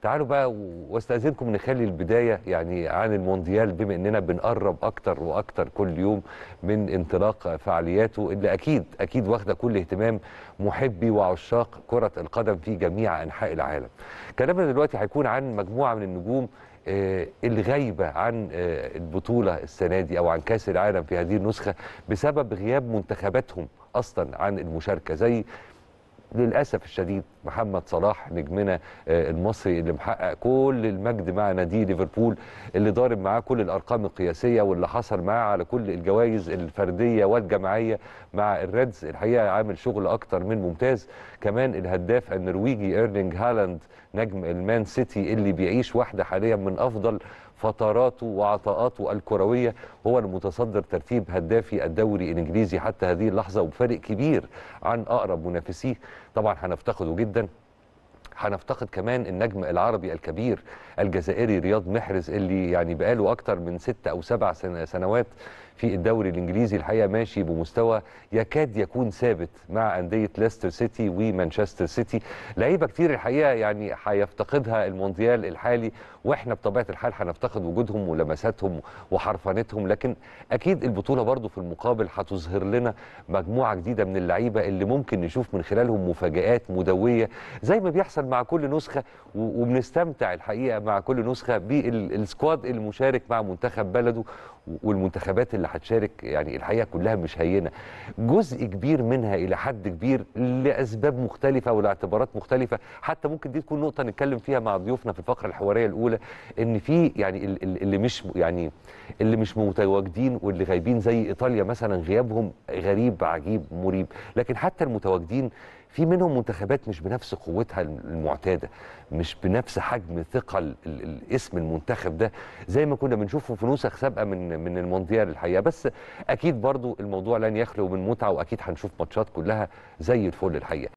تعالوا بقى واستاذنكم نخلي البدايه يعني عن المونديال بما اننا بنقرب اكتر واكتر كل يوم من انطلاق فعالياته اللي اكيد اكيد واخده كل اهتمام محبي وعشاق كره القدم في جميع انحاء العالم. كلامنا دلوقتي هيكون عن مجموعه من النجوم آه، الغايبه عن آه، البطوله السنه دي او عن كاس العالم في هذه النسخه بسبب غياب منتخباتهم اصلا عن المشاركه زي للاسف الشديد محمد صلاح نجمنا آه، المصري اللي محقق كل المجد مع نادي ليفربول اللي ضارب معاه كل الارقام القياسيه واللي حصل معاه على كل الجوائز الفرديه والجماعيه مع الريدز الحقيقه عامل شغل اكتر من ممتاز كمان الهداف النرويجي ايرلينج هالاند نجم المان سيتي اللي بيعيش واحده حاليا من افضل فتراته وعطاءاته الكرويه هو المتصدر ترتيب هدافي الدوري الانجليزي حتى هذه اللحظه وبفارق كبير عن اقرب منافسيه طبعا هنفتقده جدا هنفتقد كمان النجم العربي الكبير الجزائري رياض محرز اللي يعني بقاله اكتر من ست او سبع سن- سنوات في الدوري الانجليزي الحقيقه ماشي بمستوى يكاد يكون ثابت مع انديه ليستر سيتي ومانشستر سيتي لعيبه كتير الحقيقه يعني هيفتقدها المونديال الحالي واحنا بطبيعه الحال هنفتقد وجودهم ولمساتهم وحرفنتهم لكن اكيد البطوله برضو في المقابل هتظهر لنا مجموعه جديده من اللعيبه اللي ممكن نشوف من خلالهم مفاجات مدويه زي ما بيحصل مع كل نسخه و- وبنستمتع الحقيقه مع كل نسخه بالسكواد المشارك مع منتخب بلده والمنتخبات اللي هتشارك يعني الحقيقه كلها مش هينه جزء كبير منها الى حد كبير لاسباب مختلفه ولاعتبارات مختلفه حتى ممكن دي تكون نقطه نتكلم فيها مع ضيوفنا في الفقره الحواريه الاولى ان في يعني ال- ال- اللي مش يعني اللي مش متواجدين واللي غايبين زي ايطاليا مثلا غيابهم غريب عجيب مريب لكن حتى المتواجدين في منهم منتخبات مش بنفس قوتها المعتاده مش بنفس حجم ثقل ال- الاسم المنتخب ده زي ما كنا بنشوفه في نسخ سابقه من من المونديال الحقيقه بس اكيد برضو الموضوع لن يخلو من متعه واكيد هنشوف ماتشات كلها زي الفل الحقيقه